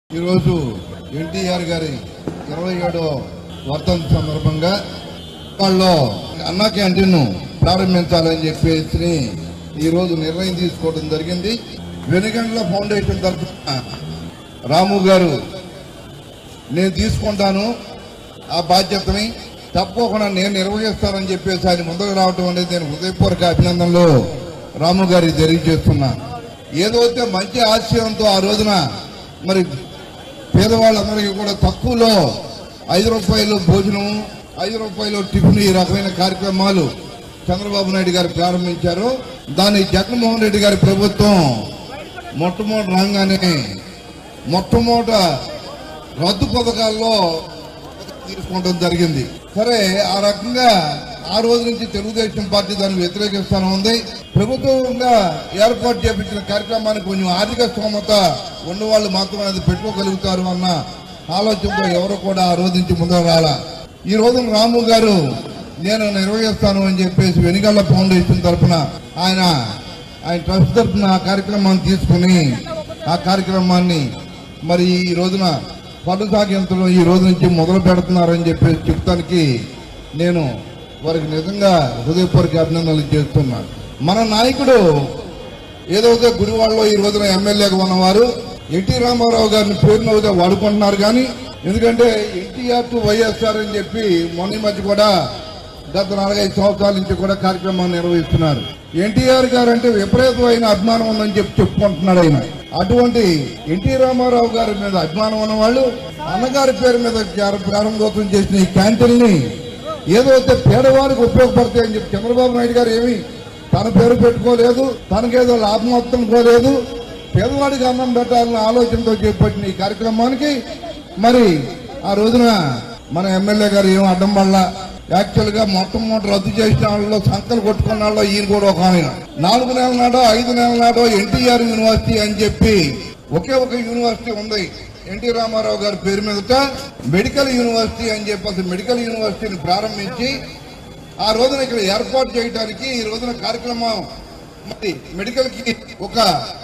ఈరోజు ఎన్టీఆర్ గారి ఇరవై ఏడో వర్ధంతి సందర్భంగా వాళ్ళు అన్నా క్యాంటీన్ ప్రారంభించాలని చెప్పేసి ఈరోజు నిర్ణయం తీసుకోవడం జరిగింది వెనుగండ్ల ఫౌండేషన్ తరఫున రాము గారు నేను తీసుకుంటాను ఆ బాధ్యతని తప్పకుండా నేను నిర్వహిస్తానని చెప్పేసి ఆయన ముందుకు రావటం అనేది నేను హృదయపూర్వక అభినందనలు రాము గారికి తెలియజేస్తున్నా ఏదైతే మంచి ఆశయంతో ఆ రోజున మరి పేదవాళ్ళందరికీ కూడా తక్కువలో ఐదు రూపాయలు భోజనం ఐదు రూపాయలు టిఫిన్ ఈ రకమైన కార్యక్రమాలు చంద్రబాబు నాయుడు గారు ప్రారంభించారు దాన్ని జగన్మోహన్ రెడ్డి గారి ప్రభుత్వం మొట్టమొదటి రాగానే మొట్టమొదట రద్దు పథకాల్లో తీసుకోవడం జరిగింది సరే ఆ రకంగా ఆ రోజు నుంచి తెలుగుదేశం పార్టీ దాన్ని వ్యతిరేకిస్తాను ఉంది ప్రభుత్వంగా ఏర్పాటు చేపించిన కార్యక్రమానికి కొంచెం ఆర్థిక స్తోమత ఉన్నవాళ్ళు మాత్రమే అది పెట్టుకోగలుగుతారు అన్న ఆలోచనతో ఎవరు కూడా ఆ రోజు నుంచి ముందుకు రాలా ఈ రోజు రాము గారు నేను నిర్వహిస్తాను అని చెప్పేసి వెనుగళ్ళ ఫౌండేషన్ తరఫున ఆయన ఆయన ట్రస్ట్ తరఫున ఆ కార్యక్రమాన్ని తీసుకుని ఆ కార్యక్రమాన్ని మరి ఈ రోజున పన్ను సాగించడం ఈ రోజు నుంచి మొదలు పెడుతున్నారని చెప్పేసి చెప్తానికి నేను వారికి నిజంగా హృదయపూర్వక అభినందనలు చేస్తున్నాను మన నాయకుడు ఏదైతే గుడివాడలో ఈ రోజున ఎమ్మెల్యేగా ఉన్నవారు ఎన్టీ రామారావు గారిని పేరునవుగా వాడుకుంటున్నారు కానీ ఎందుకంటే ఎన్టీఆర్ టు వైఎస్ఆర్ అని చెప్పి మొన్న ఈ మధ్య కూడా గత నాలుగైదు సంవత్సరాల నుంచి కూడా కార్యక్రమాన్ని నిర్వహిస్తున్నారు ఎన్టీఆర్ గారు అంటే విపరీతమైన అభిమానం ఉందని చెప్పి చెప్పుకుంటున్నాడు ఆయన అటువంటి ఎన్టీ రామారావు గారి మీద అభిమానం ఉన్న వాళ్ళు అన్నగారి పేరు మీద ప్రార- ప్రారంభోత్సవం చేసిన ఈ క్యాంటీన్ ని ఏదైతే పేదవారికి ఉపయోగపడతాయని చెప్పి చంద్రబాబు నాయుడు గారు ఏమి తన పేరు పెట్టుకోలేదు తనకేదో లాభం వస్తుందనుకోలేదు పేదవాడికి అన్నం పెట్టాలన్న ఆలోచనతో చేపట్టిన ఈ కార్యక్రమానికి మరి ఆ రోజున మన ఎమ్మెల్యే గారు ఏం అడ్డం వల్ల యాక్చువల్ గా మొట్టమొదటి రద్దు చేసిన వాళ్ళలో సంకలు కొట్టుకున్న వాళ్ళు ఈయన కూడా ఒక ఆయన నాలుగు నెలల నాడో ఐదు నెలల నాడో ఎన్టీఆర్ యూనివర్సిటీ అని చెప్పి ఒకే ఒక యూనివర్సిటీ ఉంది ఎన్టీ రామారావు గారి పేరు మీదట మెడికల్ యూనివర్సిటీ అని చెప్పి అసలు మెడికల్ యూనివర్సిటీని ప్రారంభించి ఆ రోజున ఇక్కడ ఏర్పాటు చేయడానికి ఈ రోజున కార్యక్రమం మరి మెడికల్ కి ఒక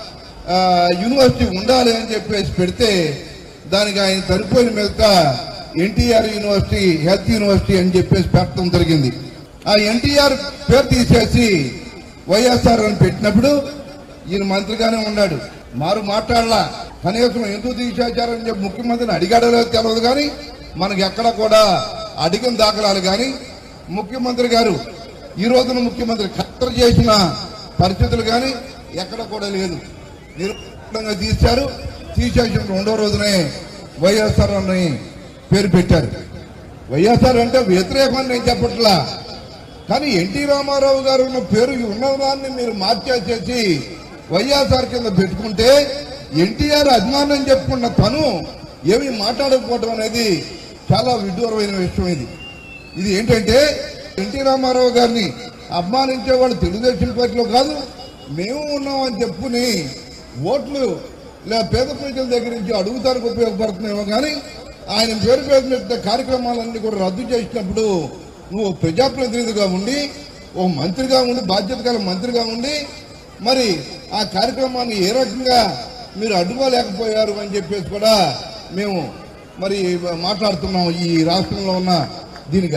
ఆ, యూనివర్సిటీ ఉండాలి అని చెప్పేసి పెడితే దానికి ఆయన సరిపోయిన మీద ఎన్టీఆర్ యూనివర్సిటీ హెల్త్ యూనివర్సిటీ అని చెప్పేసి పెట్టడం జరిగింది ఆ ఎన్టీఆర్ పేరు తీసేసి వైఎస్ఆర్ అని పెట్టినప్పుడు ఈయన మంత్రిగానే ఉన్నాడు మారు మాట్లాడలా కనీసం ఎందుకు తీసేశారని చెప్పి ముఖ్యమంత్రిని అడిగాడో లేదో తెలియదు కానీ మనకి ఎక్కడ కూడా అడిగిన దాఖలాలు కానీ ముఖ్యమంత్రి గారు ఈ రోజున ముఖ్యమంత్రి ఖత్తరు చేసిన పరిస్థితులు కానీ ఎక్కడ కూడా లేదు నిరుపంగా తీశారు తీసేసిన రెండో రోజునే వైఎస్ఆర్ అని పేరు పెట్టారు వైఎస్ఆర్ అంటే వ్యతిరేకం అని నేను చెప్పట్లా కానీ ఎన్టీ రామారావు గారు ఉన్న పేరు ఉన్నదాన్ని మీరు మార్చేసేసి వైఎస్ఆర్ కింద పెట్టుకుంటే ఎన్టీఆర్ అభిమానం చెప్పుకున్న తను ఏమీ మాట్లాడకపోవడం అనేది చాలా విడ్డూరమైన విషయం ఇది ఇది ఏంటంటే ఎన్టీ రామారావు గారిని అభిమానించే వాళ్ళు తెలుగుదేశం పార్టీలో కాదు మేము ఉన్నామని చెప్పుకుని ఓట్లు లేదా పేద ప్రజల దగ్గర నుంచి అడుగుతానికి ఉపయోగపడుతున్నామో కానీ ఆయన పేరు పేరున కార్యక్రమాలన్నీ కూడా రద్దు చేసినప్పుడు నువ్వు ప్రజాప్రతినిధిగా ఉండి ఓ మంత్రిగా ఉండి బాధ్యత గల మంత్రిగా ఉండి మరి ఆ కార్యక్రమాన్ని ఏ రకంగా మీరు అడ్డుకోలేకపోయారు అని చెప్పేసి కూడా మేము మరి మాట్లాడుతున్నాం ఈ రాష్ట్రంలో ఉన్న దీనిగా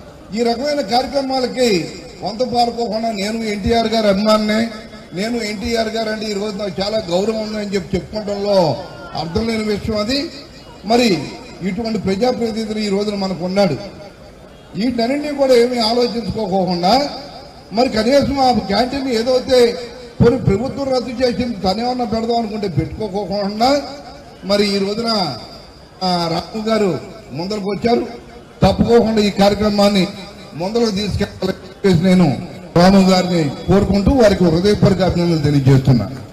ఈ రకమైన కార్యక్రమాలకి వంత పాడుకోకుండా నేను ఎన్టీఆర్ గారి అభిమానినే నేను ఎన్టీఆర్ గారు అంటే ఈ రోజు నాకు చాలా గౌరవం ఉందని చెప్పి చెప్పుకోవడంలో అర్థం లేని విషయం అది మరి ఇటువంటి ప్రజాప్రతినిధులు ఈ రోజున మనకు ఉన్నాడు వీటన్నింటినీ కూడా ఏమీ ఆలోచించుకోకుండా మరి కనీసం ఆ క్యాంటీన్ ఏదైతే కొన్ని ప్రభుత్వం రద్దు చేసింది తనేమన్నా పెడదాం అనుకుంటే పెట్టుకోకుండా మరి ఈ రోజున ఆ, రాము గారు ముందరకు వచ్చారు తప్పుకోకుండా ఈ కార్యక్రమాన్ని ముందరకు తీసుకెళ్ళాలని చెప్పేసి నేను రాము గారిని కోరుకుంటూ వారికి హృదయపూర్వక అభినందనలు తెలియజేస్తున్నాను